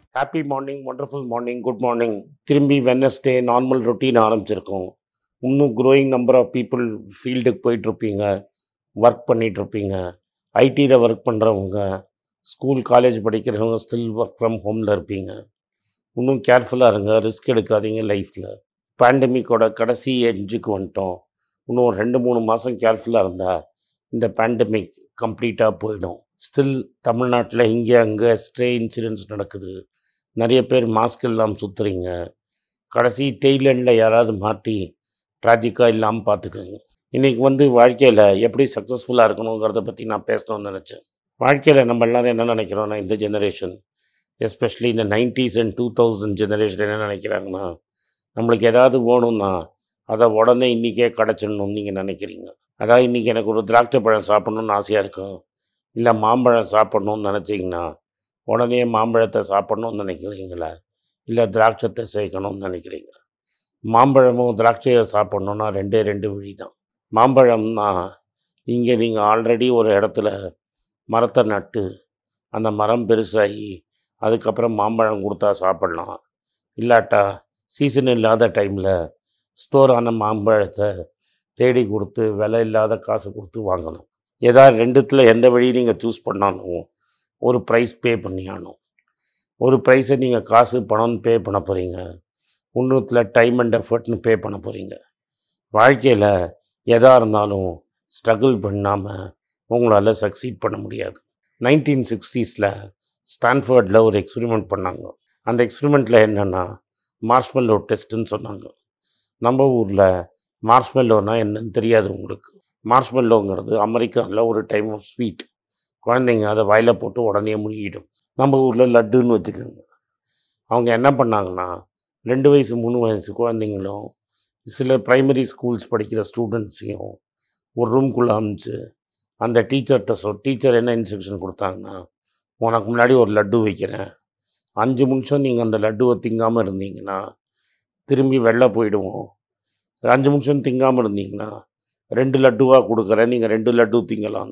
happy morning wonderful morning good morning திரும்பி Wednesday normal routine ஆரம்பிச்சிருக்கோம் இன்னும் க்ரோயிங் நம்பர் ஆஃப் பீப்புள் ஃபீல்டுக்கு போயிட்டுருப்பீங்க work பண்ணிகிட்ருப்பீங்க ஐடியில் ஒர்க் பண்ணுறவங்க ஸ்கூல் காலேஜ் படிக்கிறவங்க ஸ்டில் ஒர்க் ஃப்ரம் ஹோமில் இருப்பீங்க இன்னும் கேர்ஃபுல்லாக இருங்க ரிஸ்க் எடுக்காதீங்க லைஃப்பில் பேண்டமிக்கோட கடைசி எட்ஜுக்கு வந்துட்டோம் இன்னும் ஒரு ரெண்டு மூணு மாதம் கேர்ஃபுல்லாக இருந்தால் இந்த பேண்டமிக் கம்ப்ளீட்டாக போயிடும் ஸ்டில் தமிழ்நாட்டில் இங்கே அங்கே ஸ்ட்ரே இன்சிடென்ட்ஸ் நடக்குது நிறைய பேர் மாஸ்க் இல்லாமல் சுற்றுறீங்க கடைசி டெய்லண்டில் யாராவது மாட்டி ட்ராஜிக்காக இல்லாமல் பார்த்துக்கோங்க இன்றைக்கி வந்து வாழ்க்கையில் எப்படி சக்ஸஸ்ஃபுல்லாக இருக்கணுங்கிறத பற்றி நான் பேசணும்னு நினச்சேன் வாழ்க்கையில் நம்ம எல்லாரும் என்ன நினைக்கிறோன்னா இந்த ஜெனரேஷன் எஸ்பெஷலி இந்த nineties and two thousand generation என்ன நினைக்கிறாங்கன்னா நம்மளுக்கு ஏதாவது வேணும்னா அதை உடனே இன்றைக்கே கிடச்சிடணும்னு நீங்கள் நினைக்கிறீங்க அதாவது இன்றைக்கி எனக்கு ஒரு திராட்சை பழம் சாப்பிட்ணுன்னு ஆசையாக இருக்கும் இல்லை மாம்பழம் சாப்பிட்ணுன்னு நினச்சிங்கன்னா உடனே மாம்பழத்தை சாப்பிட்ணுன்னு நினைக்கிறீங்களா இல்லை திராட்சத்தை சேர்க்கணும்னு நினைக்கிறீங்க மாம்பழமும் திராட்சையை சாப்பிட்ணுன்னா ரெண்டே ரெண்டு வழி தான் மாம்பழம்னா இங்கே நீங்கள் ஆல்ரெடி ஒரு இடத்துல மரத்தை நட்டு அந்த மரம் பெருசாகி அதுக்கப்புறம் மாம்பழம் கொடுத்தா சாப்பிட்லாம் இல்லாட்டா சீசன் இல்லாத டைமில் ஸ்டோர் ஆன மாம்பழத்தை தேடி கொடுத்து விலை இல்லாத காசு கொடுத்து வாங்கணும் ஏதாவது ரெண்டுத்தில் எந்த வழி நீங்கள் சூஸ் பண்ணாலும் ஒரு ப்ரைஸ் பே பண்ணி ஆகணும் ஒரு ப்ரைஸை நீங்கள் காசு பணம்னு பே பண்ண போகிறீங்க இன்னொருத்தில் டைம் அண்ட் எஃபர்ட்னு பே பண்ண போகிறீங்க வாழ்க்கையில் எதாக இருந்தாலும் ஸ்ட்ரகிள் பண்ணாமல் உங்களால் சக்சீட் பண்ண முடியாது நைன்டீன் சிக்ஸ்டீஸில் ஸ்டான்ஃபர்டில் ஒரு எக்ஸ்பெரிமெண்ட் பண்ணாங்க அந்த எக்ஸ்பெரிமெண்ட்டில் என்னென்னா மார்ஷ்மெல்லோ டெஸ்ட்டுன்னு சொன்னாங்க நம்ம ஊரில் மார்ஷ்மெல்லோனா என்னன்னு தெரியாது உங்களுக்கு மார்ஷ்மெல்லோங்கிறது அமெரிக்காவில் ஒரு டைம் ஆஃப் ஸ்வீட் குழந்தைங்க அதை வாயில் போட்டு உடனே முழுகிடும் நம்ம ஊரில் லட்டுன்னு வச்சுக்கோங்க அவங்க என்ன பண்ணாங்கன்னா ரெண்டு வயசு மூணு வயசு குழந்தைங்களும் சில ப்ரைமரி ஸ்கூல்ஸ் படிக்கிற ஸ்டூடெண்ட்ஸையும் ஒரு ரூம்குள்ளே அமிச்சு அந்த டீச்சர்கிட்ட சொல் டீச்சர் என்ன இன்ஸ்ட்ரக்ஷன் கொடுத்தாங்கன்னா உனக்கு முன்னாடி ஒரு லட்டு வைக்கிறேன் அஞ்சு நிமிஷம் நீங்கள் அந்த லட்டுவை திங்காமல் இருந்தீங்கன்னா திரும்பி வெளில போயிடுவோம் அஞ்சு நிமிஷம் திங்காமல் இருந்தீங்கன்னா ரெண்டு லட்டுவாக கொடுக்குறேன் நீங்கள் ரெண்டு லட்டு திங்கலான்னு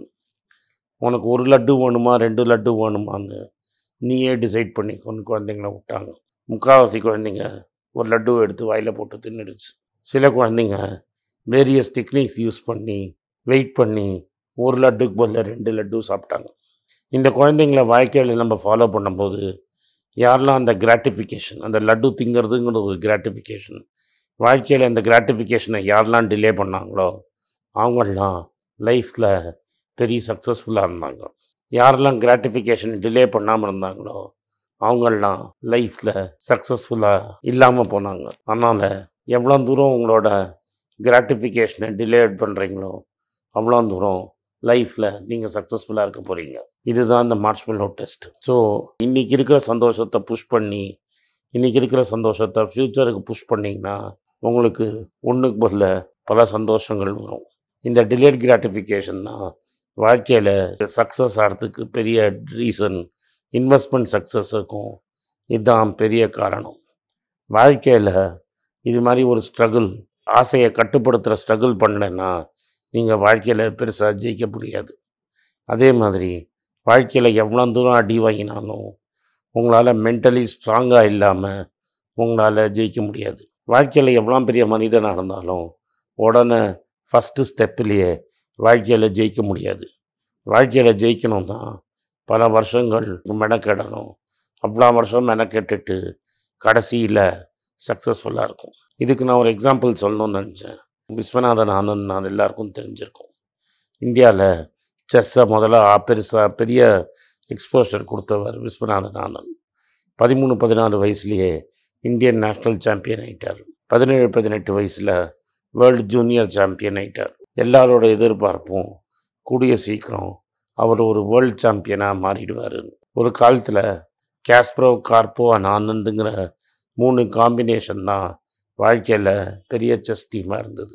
உனக்கு ஒரு லட்டு வேணுமா ரெண்டு லட்டு வேணுமான்னு நீயே டிசைட் பண்ணிக்கோன்னு குழந்தைங்கள விட்டாங்க முக்கால்வாசி குழந்தைங்க ஒரு லட்டுவை எடுத்து வாயில் போட்டு தின்னுடுச்சு சில குழந்தைங்க வேரியஸ் டெக்னிக்ஸ் யூஸ் பண்ணி வெயிட் பண்ணி ஒரு லட்டுக்கு பதில் ரெண்டு லட்டு சாப்பிட்டாங்க இந்த குழந்தைங்கள வாழ்க்கையில் நம்ம ஃபாலோ பண்ணும்போது யாரெல்லாம் அந்த கிராட்டிஃபிகேஷன் அந்த லட்டு திங்கிறதுங்கிற ஒரு கிராட்டிஃபிகேஷன் வாழ்க்கையில் அந்த கிராட்டிஃபிகேஷனை யாரெல்லாம் டிலே பண்ணாங்களோ அவங்களாம் லைஃப்பில் பெரிய சக்ஸஸ்ஃபுல்லாக இருந்தாங்க யாரெல்லாம் கிராட்டிஃபிகேஷன் டிலே பண்ணாமல் இருந்தாங்களோ அவங்கெல்லாம் லைஃப்பில் சக்ஸஸ்ஃபுல்லாக இல்லாமல் போனாங்க அதனால் எவ்வளோ தூரம் உங்களோட கிராட்டிஃபிகேஷனை டிலே பண்ணுறீங்களோ அவ்வளோ தூரம் லைஃப்பில் நீங்கள் சக்ஸஸ்ஃபுல்லாக இருக்க போகிறீங்க இதுதான் இந்த மார்ச்மெல்லோ டெஸ்ட் ஸோ இன்றைக்கி இருக்கிற சந்தோஷத்தை புஷ் பண்ணி இன்றைக்கி இருக்கிற சந்தோஷத்தை ஃப்யூச்சருக்கு புஷ் பண்ணிங்கன்னா உங்களுக்கு ஒன்றுக்கு பதில் பல சந்தோஷங்கள் வரும் இந்த டிலேட் கிராட்டிஃபிகேஷன் தான் வாழ்க்கையில் சக்ஸஸ் ஆகிறதுக்கு பெரிய ரீசன் இன்வெஸ்ட்மெண்ட் சக்ஸஸுக்கும் இதுதான் பெரிய காரணம் வாழ்க்கையில் இது மாதிரி ஒரு ஸ்ட்ரகிள் ஆசையை கட்டுப்படுத்துகிற ஸ்ட்ரகிள் பண்ணலைன்னா நீங்கள் வாழ்க்கையில் பெருசாக ஜெயிக்க முடியாது அதே மாதிரி வாழ்க்கையில் எவ்வளோ தூரம் அடி வாங்கினாலும் உங்களால் மென்டலி ஸ்ட்ராங்காக இல்லாமல் உங்களால் ஜெயிக்க முடியாது வாழ்க்கையில் எவ்வளோ பெரிய மனிதனாக இருந்தாலும் உடனே ஃபஸ்ட்டு ஸ்டெப்பிலேயே வாழ்க்கையில் ஜெயிக்க முடியாது வாழ்க்கையில் ஜெயிக்கணும்னா பல வருஷங்கள் மெனக்கெடணும் அவ்வளோ வருஷம் மெனக்கெட்டுட்டு கடைசியில் சக்ஸஸ்ஃபுல்லாக இருக்கும் இதுக்கு நான் ஒரு எக்ஸாம்பிள் சொல்லணும்னு நினச்சேன் விஸ்வநாதன் ஆனந்த் நான் எல்லாருக்கும் தெரிஞ்சிருக்கோம் இந்தியாவில் செஸ்ஸை முதல்ல பெருசாக பெரிய எக்ஸ்போஷர் கொடுத்தவர் விஸ்வநாதன் ஆனந்த் பதிமூணு பதினாலு வயசுலேயே இந்தியன் நேஷ்னல் சாம்பியன் ஆயிட்டார் பதினேழு பதினெட்டு வயசில் வேர்ல்டு ஜூனியர் சாம்பியன் ஆயிட்டார் எல்லாரோட எதிர்பார்ப்பும் கூடிய சீக்கிரம் அவர் ஒரு வேர்ல்டு சாம்பியனாக மாறிடுவார் ஒரு காலத்தில் கேஸ்ப்ரோ கார்போ அண்ட் ஆனந்துங்கிற மூணு காம்பினேஷன் தான் வாழ்க்கையில் பெரிய செஸ் டீமாக இருந்தது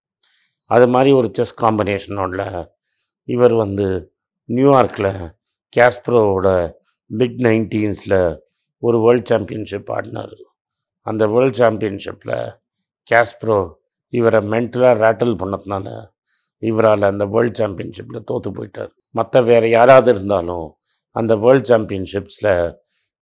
அது மாதிரி ஒரு செஸ் காம்பினேஷனோட இவர் வந்து நியூயார்க்கில் கேஸ்ப்ரோவோட பிக் நைன்டீன்ஸில் ஒரு வேர்ல்ட் சாம்பியன்ஷிப் ஆடினார் அந்த வேர்ல்ட் சாம்பியன்ஷிப்பில் கேஸ்ப்ரோ இவரை மென்டலாக ரேட்டில் பண்ணதுனால இவரால் அந்த வேர்ல்ட் சாம்பியன்ஷிப்பில் தோற்று போயிட்டார் மற்ற வேறு யாராவது இருந்தாலும் அந்த வேர்ல்ட் சாம்பியன்ஷிப்ஸில்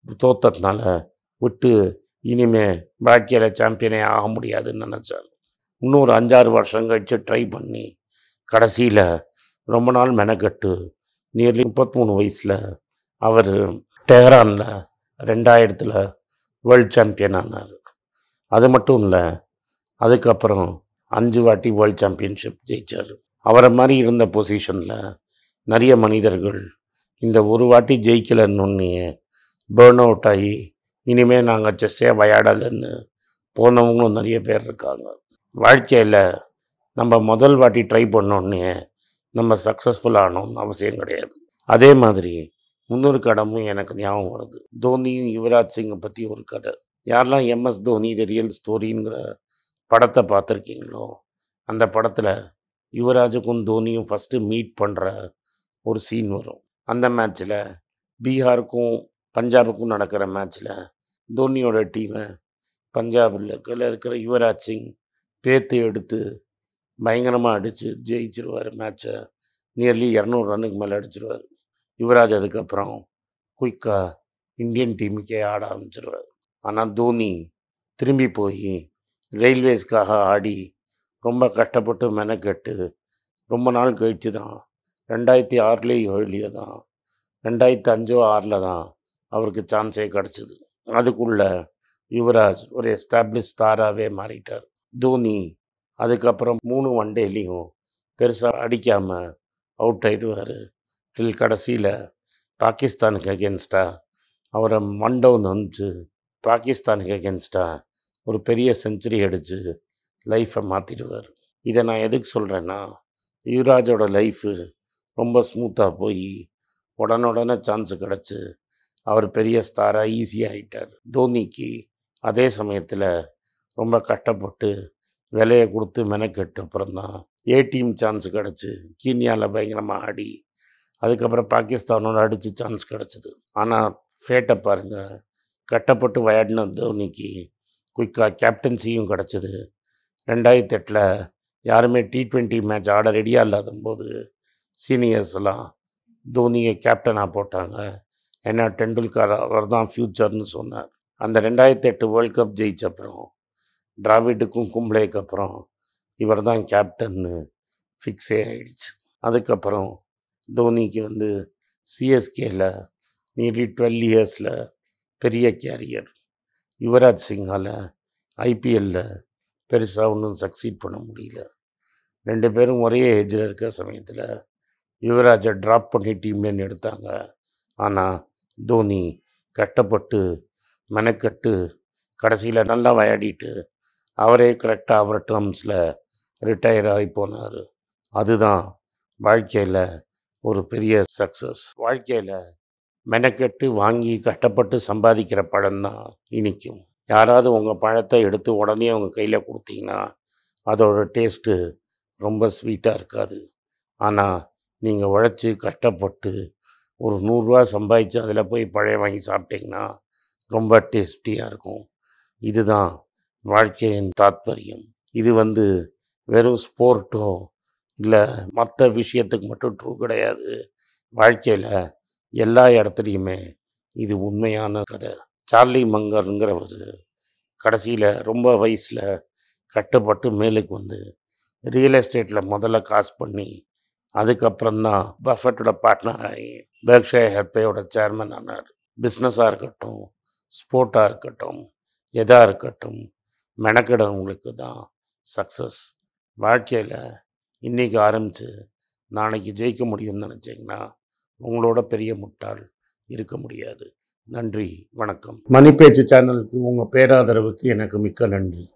தோத்ததுனால விட்டு இனிமே வாழ்க்கையில் சாம்பியனே ஆக முடியாதுன்னு நினச்சார் இன்னொரு அஞ்சாறு வருஷம் கழிச்சு ட்ரை பண்ணி கடைசியில் ரொம்ப நாள் மெனக்கட்டு நியர்லி முப்பத்தி வயசில் அவர் டெஹரானில் ரெண்டாயிரத்தில் வேர்ல்ட் சாம்பியன் ஆனார் அது மட்டும் இல்லை அதுக்கப்புறம் அஞ்சு வாட்டி வேர்ல்ட் சாம்பியன்ஷிப் ஜெயிச்சார் அவரை மாதிரி இருந்த பொசிஷனில் நிறைய மனிதர்கள் இந்த ஒரு வாட்டி ஜெயிக்கலன்னு பேர்ன் அவுட் ஆகி இனிமேல் நாங்கள் செஸ்ஸே விளையாடலைன்னு போனவங்களும் நிறைய பேர் இருக்காங்க வாழ்க்கையில் நம்ம முதல் வாட்டி ட்ரை பண்ணோன்னே நம்ம சக்ஸஸ்ஃபுல் ஆகணும்னு அவசியம் கிடையாது அதே மாதிரி இன்னொரு கடமும் எனக்கு ஞாபகம் வருது தோனியும் யுவராஜ் சிங்கை பற்றி ஒரு கதை யாரெல்லாம் எம்எஸ் தோனி த ரியல் ஸ்டோரிங்கிற படத்தை பார்த்துருக்கீங்களோ அந்த படத்தில் யுவராஜுக்கும் தோனியும் ஃபஸ்ட்டு மீட் பண்ணுற ஒரு சீன் வரும் அந்த மேட்ச்சில் பீகாருக்கும் பஞ்சாபுக்கும் நடக்கிற மேட்ச்சில் தோனியோட டீமை பஞ்சாபில் இருக்கிற யுவராஜ் சிங் பேத்து எடுத்து பயங்கரமாக அடித்து ஜெயிச்சிருவார் மேட்ச்சை நியர்லி இரநூறு ரன்னுக்கு மேலே அடிச்சிருவார் யுவராஜ் அதுக்கப்புறம் குயிக்காக இந்தியன் டீமுக்கே ஆட ஆரம்பிச்சிருவார் ஆனால் தோனி திரும்பி போய் ரயில்வேஸ்க்காக ஆடி ரொம்ப கஷ்டப்பட்டு மெனக்கெட்டு ரொம்ப நாள் கழித்து தான் ரெண்டாயிரத்தி ஆறுலேயே ஏழுலேயே தான் ரெண்டாயிரத்தி அஞ்சோ ஆறில் தான் அவருக்கு சான்ஸே கிடச்சிது அதுக்குள்ளே யுவராஜ் ஒரு எஸ்டாப்ளிஷ் ஸ்டாராகவே மாறிட்டார் தோனி அதுக்கப்புறம் மூணு ஒன் டேலையும் பெருசாக அடிக்காமல் அவுட் ஆகிடுவார் டில் கடைசியில் பாகிஸ்தானுக்கு அகேன்ஸ்டாக அவரை ஒன் டவுன் அனுப்பிச்சு பாகிஸ்தானுக்கு அகேன்ஸ்டாக ஒரு பெரிய செஞ்சுரி அடித்து லைஃப்பை மாற்றிடுவார் இதை நான் எதுக்கு சொல்கிறேன்னா யுவராஜோட லைஃபு ரொம்ப ஸ்மூத்தாக போய் உடனுடனே சான்ஸு கிடச்சி அவர் பெரிய ஸ்டாராக ஈஸியாக ஆகிட்டார் தோனிக்கு அதே சமயத்தில் ரொம்ப கஷ்டப்பட்டு விலையை கொடுத்து மெனக்கெட்டு அப்புறம் தான் ஏ டீம் சான்ஸ் கிடச்சி கீனியாவில் பயங்கரமாக ஆடி அதுக்கப்புறம் பாகிஸ்தானோட அடித்து சான்ஸ் கிடச்சிது ஆனால் ஃபேட்டை பாருங்கள் கட்டப்பட்டு விளையாடின தோனிக்கு குயிக்காக கேப்டன்சியும் கிடச்சிது ரெண்டாயிரத்தி எட்டில் யாருமே டி ட்வெண்ட்டி மேட்ச் ஆட ரெடியாக இல்லாத போது சீனியர்ஸ்லாம் தோனியை கேப்டனாக போட்டாங்க ஏன்னா டெண்டுல்கர் அவர் தான் ஃப்யூச்சர்னு சொன்னார் அந்த ரெண்டாயிரத்தி எட்டு வேர்ல்ட் கப் ஜெயிச்ச அப்புறம் டிராவிடுக்கும் கும்ப்ளேக்கு அப்புறம் இவர் தான் கேப்டன்னு ஃபிக்ஸே ஆயிடுச்சு அதுக்கப்புறம் தோனிக்கு வந்து சிஎஸ்கேல நியர்லி டுவெல் இயர்ஸில் பெரிய கேரியர் யுவராஜ் சிங்கால் ஐபிஎல்ல பெருசாக ஒன்றும் சக்சீட் பண்ண முடியல ரெண்டு பேரும் ஒரே ஏஜில் இருக்கிற சமயத்தில் யுவராஜை ட்ராப் பண்ணி டீம்லேருந்து எடுத்தாங்க ஆனால் தோனி கஷ்டப்பட்டு மெனக்கட்டு கடைசியில் நல்லா விளையாடிட்டு அவரே கரெக்டாக அவர் டேர்ம்ஸில் ரிட்டையர் ஆகி போனார் அதுதான் வாழ்க்கையில் ஒரு பெரிய சக்ஸஸ் வாழ்க்கையில் மெனக்கெட்டு வாங்கி கஷ்டப்பட்டு சம்பாதிக்கிற பழம் தான் இனிக்கும் யாராவது உங்கள் பழத்தை எடுத்து உடனே அவங்க கையில் கொடுத்தீங்கன்னா அதோட டேஸ்ட்டு ரொம்ப ஸ்வீட்டாக இருக்காது ஆனால் நீங்கள் உழைச்சி கஷ்டப்பட்டு ஒரு நூறுரூவா சம்பாதிச்சு அதில் போய் பழைய வாங்கி சாப்பிட்டீங்கன்னா ரொம்ப டேஸ்டியாக இருக்கும் இதுதான் வாழ்க்கையின் தாத்பரியம் இது வந்து வெறும் ஸ்போர்ட்டோ இல்லை மற்ற விஷயத்துக்கு மட்டும் ட்ரூ கிடையாது வாழ்க்கையில் எல்லா இடத்துலையுமே இது உண்மையான கதை சார்லி மங்கருங்கிறவர் கடைசியில் ரொம்ப வயசில் கஷ்டப்பட்டு மேலுக்கு வந்து ரியல் எஸ்டேட்டில் முதல்ல காசு பண்ணி அதுக்கப்புறம் தான் பஃபட்டோட பார்ட்னர் ஆகி பெர்க்ஷே ஹெப்பேயோட சேர்மன் ஆனார் பிஸ்னஸாக இருக்கட்டும் ஸ்போர்ட்டாக இருக்கட்டும் எதாக இருக்கட்டும் மெனக்கிடவங்களுக்கு தான் சக்ஸஸ் வாழ்க்கையில் இன்றைக்கி ஆரம்பித்து நாளைக்கு ஜெயிக்க முடியும்னு நினச்சிங்கன்னா உங்களோட பெரிய முட்டாள் இருக்க முடியாது நன்றி வணக்கம் மணி பேச்சு சேனலுக்கு உங்கள் பேராதரவுக்கு எனக்கு மிக்க நன்றி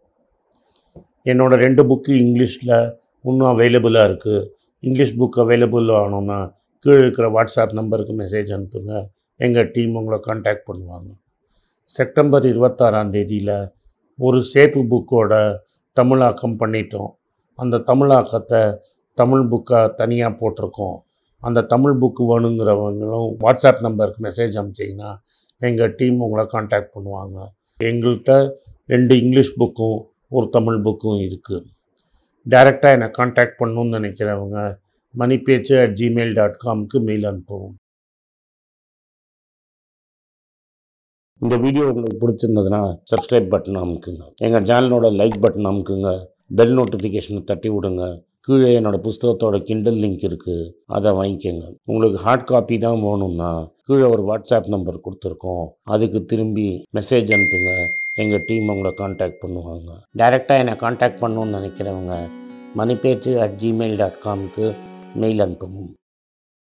என்னோட ரெண்டு புக்கு இங்கிலீஷில் இன்னும் அவைலபிளாக இருக்குது இங்கிலீஷ் புக் அவைலபிள் ஆனோன்னா கீழே இருக்கிற வாட்ஸ்அப் நம்பருக்கு மெசேஜ் அனுப்புங்க எங்கள் டீம் உங்களை காண்டாக்ட் பண்ணுவாங்க செப்டம்பர் இருபத்தாறாம் தேதியில் ஒரு சேப்பு புக்கோட தமிழாக்கம் பண்ணிட்டோம் அந்த தமிழாக்கத்தை தமிழ் புக்காக தனியாக போட்டிருக்கோம் அந்த தமிழ் புக்கு வேணுங்கிறவங்களும் வாட்ஸ்அப் நம்பருக்கு மெசேஜ் அனுப்பிச்சிங்கன்னா எங்கள் டீம் உங்களை காண்டாக்ட் பண்ணுவாங்க எங்கள்கிட்ட ரெண்டு இங்கிலீஷ் புக்கும் ஒரு தமிழ் புக்கும் இருக்குது டைரெக்டாக என்னை காண்டாக்ட் பண்ணணும்னு நினைக்கிறவங்க மணிப்பேச்சு அட் ஜிமெயில் டாட் காம்க்கு மெயில் அனுப்பவும் இந்த வீடியோ உங்களுக்கு பிடிச்சிருந்ததுன்னா சப்ஸ்கிரைப் பட்டன் அமுக்குங்க எங்கள் சேனலோட லைக் பட்டன் அமுக்குங்க பெல் நோட்டிஃபிகேஷனை தட்டி விடுங்க கீழே என்னோடய புஸ்தகத்தோட கிண்டல் லிங்க் இருக்குது அதை வாங்கிக்கோங்க உங்களுக்கு ஹார்ட் காப்பி தான் வேணும்னா கீழே ஒரு வாட்ஸ்அப் நம்பர் கொடுத்துருக்கோம் அதுக்கு திரும்பி மெசேஜ் அனுப்புங்க எங்கள் டீம் உங்களை காண்டாக்ட் பண்ணுவாங்க டைரெக்டாக என்னை காண்டாக்ட் பண்ணணும்னு நினைக்கிறவங்க மணிப்பேச்சு அட் ஜிமெயில் டாட் காம்க்கு மெயில் அனுப்பவும்